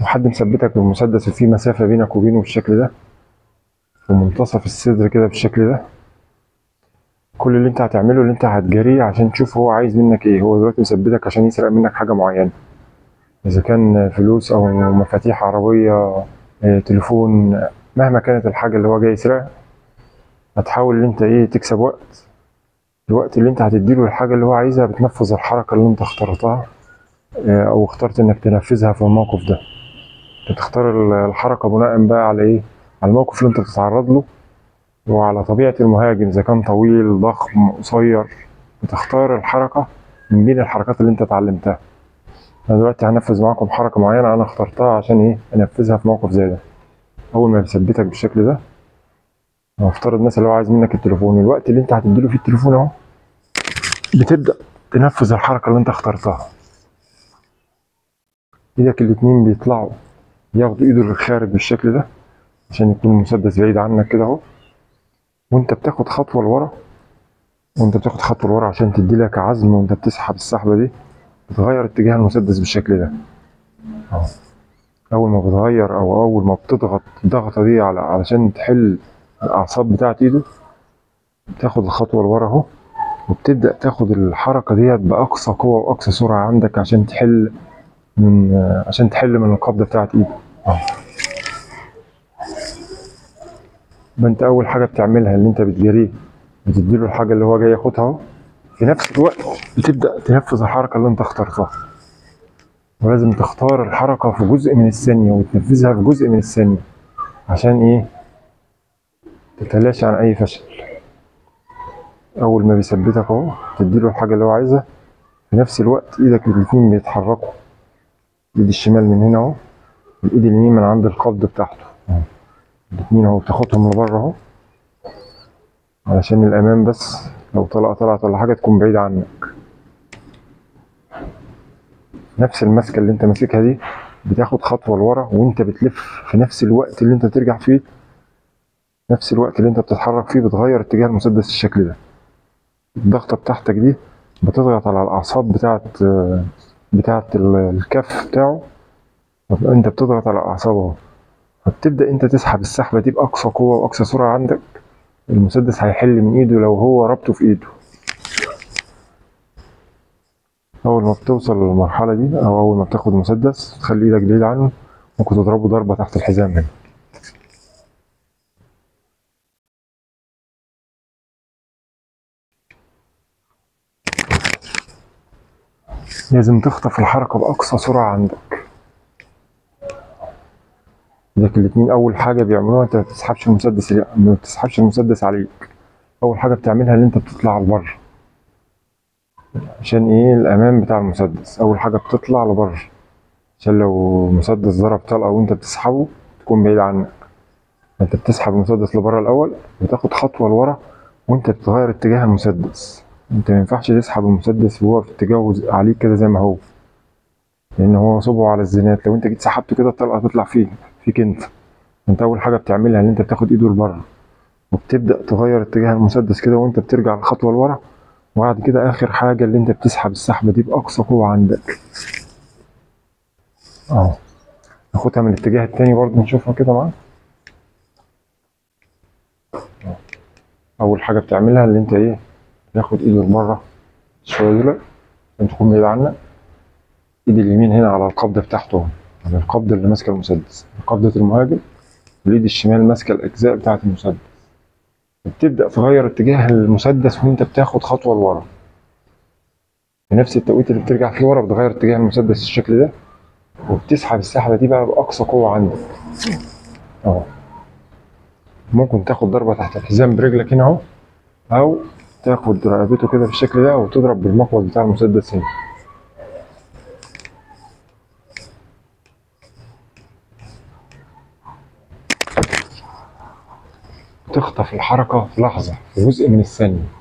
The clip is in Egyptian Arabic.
حد مثبتك بالمسدس وفي مسافة بينك وبينه بالشكل ده في منتصف الصدر كده بالشكل ده كل اللي انت هتعمله اللي انت هتجريه عشان تشوف هو عايز منك ايه هو دلوقتي مثبتك عشان يسرق منك حاجة معينة اذا كان فلوس او مفاتيح عربية اه، تليفون مهما كانت الحاجة اللي هو جاي يسرقها هتحاول ان انت ايه تكسب وقت الوقت اللي انت هتديله الحاجة اللي هو عايزها بتنفذ الحركة اللي انت اخترتها اه، او اخترت انك تنفذها في الموقف ده بتختار ال- الحركة بناء بقى على ايه على الموقف اللي انت بتتعرض له وعلى طبيعة المهاجم إذا كان طويل ضخم قصير بتختار الحركة من بين الحركات اللي أنت اتعلمتها أنا دلوقتي هنفذ معاكم حركة معينة أنا اخترتها عشان إيه أنفذها في موقف زي ده أول ما بيثبتك بالشكل ده هنفترض مثلا لو عايز منك التليفون الوقت اللي أنت هتديله فيه التليفون أهو بتبدأ تنفذ الحركة اللي أنت اخترتها إيدك الاتنين بيطلعوا ياخدوا إيده للخارج بالشكل ده عشان يكون المسدس بعيد عنك كده أهو وانت بتاخد خطوه لورا وانت بتاخد خطوه لورا عشان تدي لك عزم وانت بتسحب السحبه دي بتغير اتجاه المسدس بالشكل ده اهو اول ما بتغير او اول ما بتضغط الضغطه دي على علشان تحل الاعصاب بتاعت ايده بتاخد الخطوه لورا اهو وبتبدا تاخد الحركه ديت باقصى قوه واقصى سرعه عندك عشان تحل من عشان تحل من القبضه بتاعت ايده اهو يبقى انت اول حاجه بتعملها اللي انت بتجريه بتديله الحاجه اللي هو جاي ياخدها اهو في نفس الوقت بتبدا تنفذ الحركه اللي انت اخترتها ولازم تختار الحركه في جزء من الثانيه وتنفذها في جزء من الثانيه عشان ايه تتلاشى عن اي فشل اول ما بيثبتك اهو تديله الحاجه اللي هو عايزها في نفس الوقت ايدك الاتنين بيتحركوا الايد الشمال من هنا اهو الايد اليمين من عند القبض بتاعته اهو. الاتنين اهو بتاخدهم لبره اهو علشان الامان بس لو طلقه طلعت ولا حاجه تكون بعيده عنك نفس المسكه اللي انت ماسكها دي بتاخد خطوه لورا وانت بتلف في نفس الوقت اللي انت ترجع فيه نفس الوقت اللي انت بتتحرك فيه بتغير اتجاه المسدس الشكل ده الضغطه بتاعتك دي بتضغط على الاعصاب بتاعت بتاعت ال- الكف بتاعه انت بتضغط على اعصابه فبتبدا انت تسحب السحبه دي باقصى قوه واقصى سرعه عندك المسدس هيحل من ايده لو هو ربطه في ايده اول ما بتوصل للمرحله دي او اول ما بتاخد مسدس تخلي ايدك بعيد عنه ممكن تضربه ضربه تحت الحزام هنا لازم تخطف الحركه باقصى سرعه عندك ايدك الاتنين اول حاجه بيعملوها انت ما بتسحبش المسدس ما بتسحبش المسدس عليك اول حاجه بتعملها ان انت بتطلع لبره عشان ايه الامان بتاع المسدس اول حاجه بتطلع لبره عشان لو مسدس ضرب طلقه وانت بتسحبه تكون بعيد عنك انت بتسحب المسدس لبره الاول وتاخد خطوه لورا وانت بتغير اتجاه المسدس انت ما ينفعش تسحب المسدس وهو في اتجاهه عليك كده زي ما هو لان هو صبعه على الزناد لو انت جيت سحبته كده الطلقه هتطلع فيك فيك انت انت اول حاجه بتعملها ان انت بتاخد ايده لبره وبتبدا تغير اتجاه المسدس كده وانت بترجع الخطوه لورا وبعد كده اخر حاجه اللي انت بتسحب السحبه دي باقصى قوه عندك اهو ناخدها من الاتجاه التاني برضه نشوفها كده معاك أهو. اول حاجه بتعملها اللي انت ايه تاخد ايده لبره شويه دول عشان تكون بعيد عنك ايد اليمين هنا على القبضه بتاعته على القبضه اللي ماسكه المسدس قبضه المهاجم والايد الشمال ماسكه الاجزاء بتاعه المسدس بتبدا تغير اتجاه المسدس وانت بتاخد خطوه لورا في نفس التوقيت اللي بترجع فيه ورا بتغير اتجاه المسدس الشكل ده وبتسحب السحبه دي بقى باقصى قوه عندك اهو ممكن تاخد ضربه تحت الحزام برجلك هنا اهو او تاخد رقبته كده بالشكل ده وتضرب بالمقبض بتاع المسدس هنا تخطف الحركة في لحظة في جزء من الثانية